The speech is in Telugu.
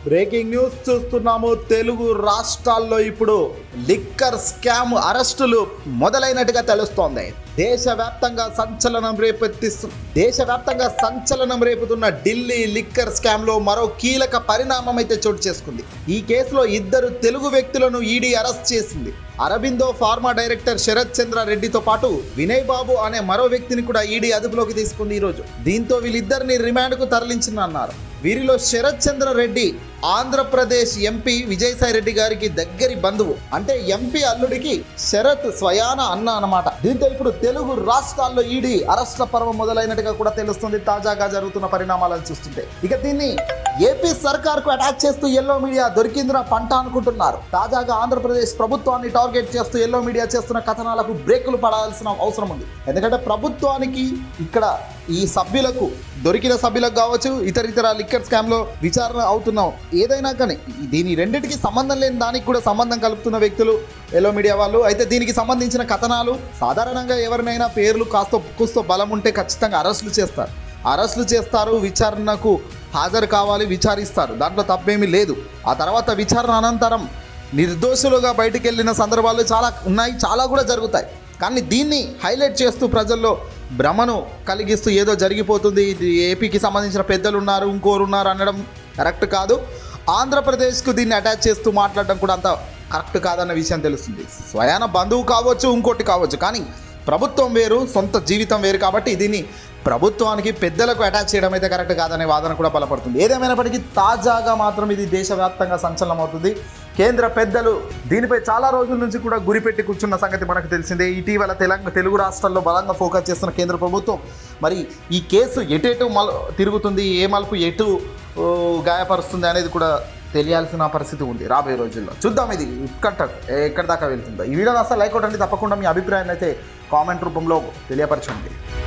బ్రేకింగ్ న్యూస్ చూస్తున్నాము తెలుగు రాష్ట్రాల్లో ఇప్పుడు లిక్కర్ స్కామ్ అరెస్టులు మొదలైనట్టుగా తెలుస్తోంది దేశవ్యాప్తంగా సంచలనం రేపెత్తిస్తు దేశవ్యాప్తంగా సంచలనం రేపుతున్న ఢిల్లీ లిక్కర్ స్కామ్ లో మరో కీలక పరిణామం అయితే చోటు చేసుకుంది ఈ కేసులో ఇద్దరు తెలుగు వ్యక్తులను ఈడీ అరెస్ట్ చేసింది అరబిందో ఫార్మా డైరెక్టర్ శరత్ చంద్ర రెడ్డితో పాటు వినయ్ బాబు అనే మరో వ్యక్తిని కూడా ఈడీ అదుపులోకి తీసుకుంది ఈరోజు దీంతో వీళ్ళిద్దరిని రిమాండ్కు తరలించిందన్నారు వీరిలో శరత్ చంద్ర రెడ్డి ఆంధ్రప్రదేశ్ ఎంపీ విజయసాయి రెడ్డి గారికి దగ్గరి బంధువు అంటే ఎంపీ అల్లుడికి శరత్ స్వయాన అన్న అన్నమాట దీంతో ఇప్పుడు తెలుగు రాష్ట్రాల్లో ఈడీ అరెస్ట్ల పర్వం మొదలైనట్టుగా కూడా తెలుస్తుంది తాజాగా జరుగుతున్న పరిణామాలను చూస్తుంటే ఇక దీన్ని ఏపీ సర్కార్ కు అటాక్ చేస్తూ ఎల్లో మీడియా దొరికిందిరా పంట అనుకుంటున్నారు తాజాగా ఆంధ్రప్రదేశ్ ప్రభుత్వాన్ని టార్గెట్ చేస్తూ ఎల్లో మీడియా చేస్తున్న కథనాలకు బ్రేకులు పడాల్సిన అవసరం ఉంది ఎందుకంటే ప్రభుత్వానికి ఇక్కడ ఈ సభ్యులకు దొరికిన సభ్యులకు కావచ్చు ఇతర ఇతర లిక్కర్ స్కామ్ లో విచారణ అవుతున్నాం ఏదైనా కానీ దీని రెండింటికి సంబంధం లేని దానికి కూడా సంబంధం కలుపుతున్న వ్యక్తులు ఎల్లో మీడియా వాళ్ళు అయితే దీనికి సంబంధించిన కథనాలు సాధారణంగా ఎవరినైనా పేర్లు కాస్త కూస్తో బలం ఉంటే ఖచ్చితంగా అరెస్టులు చేస్తారు అరెస్టులు చేస్తారు విచారణకు హాజరు కావాలి విచారిస్తారు దాంట్లో తప్పేమీ లేదు ఆ తర్వాత విచారణ అనంతరం నిర్దోషులుగా బయటికి వెళ్ళిన సందర్భాలు చాలా ఉన్నాయి చాలా కూడా జరుగుతాయి కానీ దీన్ని హైలైట్ చేస్తూ ప్రజల్లో భ్రమను కలిగిస్తూ ఏదో జరిగిపోతుంది ఇది ఏపీకి సంబంధించిన పెద్దలు ఉన్నారు ఇంకోరు ఉన్నారు అనడం కరెక్ట్ కాదు ఆంధ్రప్రదేశ్కు దీన్ని అటాచ్ చేస్తూ మాట్లాడడం కూడా అంత కరెక్ట్ కాదన్న విషయం తెలుస్తుంది స్వయాన బంధువు కావచ్చు ఇంకోటి కావచ్చు కానీ ప్రభుత్వం వేరు సొంత జీవితం వేరు కాబట్టి దీన్ని ప్రభుత్వానికి పెద్దలకు అటాచ్ చేయడం అయితే కరెక్ట్ కాదనే వాదన కూడా బలపడుతుంది ఏదేమైనప్పటికీ తాజాగా మాత్రం ఇది దేశవ్యాప్తంగా సంచలనం అవుతుంది కేంద్ర పెద్దలు దీనిపై చాలా రోజుల నుంచి కూడా గురిపెట్టి కూర్చున్న సంగతి మనకు తెలిసిందే ఇటీవల తెలంగాణ తెలుగు రాష్ట్రాల్లో బలంగా ఫోకస్ చేస్తున్న కేంద్ర ప్రభుత్వం మరి ఈ కేసు ఎటెటు మల్ తిరుగుతుంది ఏ మలుపు ఎటు ఓ, గాయపరుస్తుంది అనేది కూడా తెలియాల్సిన పరిస్థితి ఉంది రాబోయే రోజుల్లో చూద్దాం ఇది ఉత్కంఠ ఎక్కడి దాకా వెళ్తుందో ఈ వీడియోని అసలు లైక్ కొట్టండి తప్పకుండా మీ అభిప్రాయాన్ని అయితే కామెంట్ రూపంలో తెలియపరచండి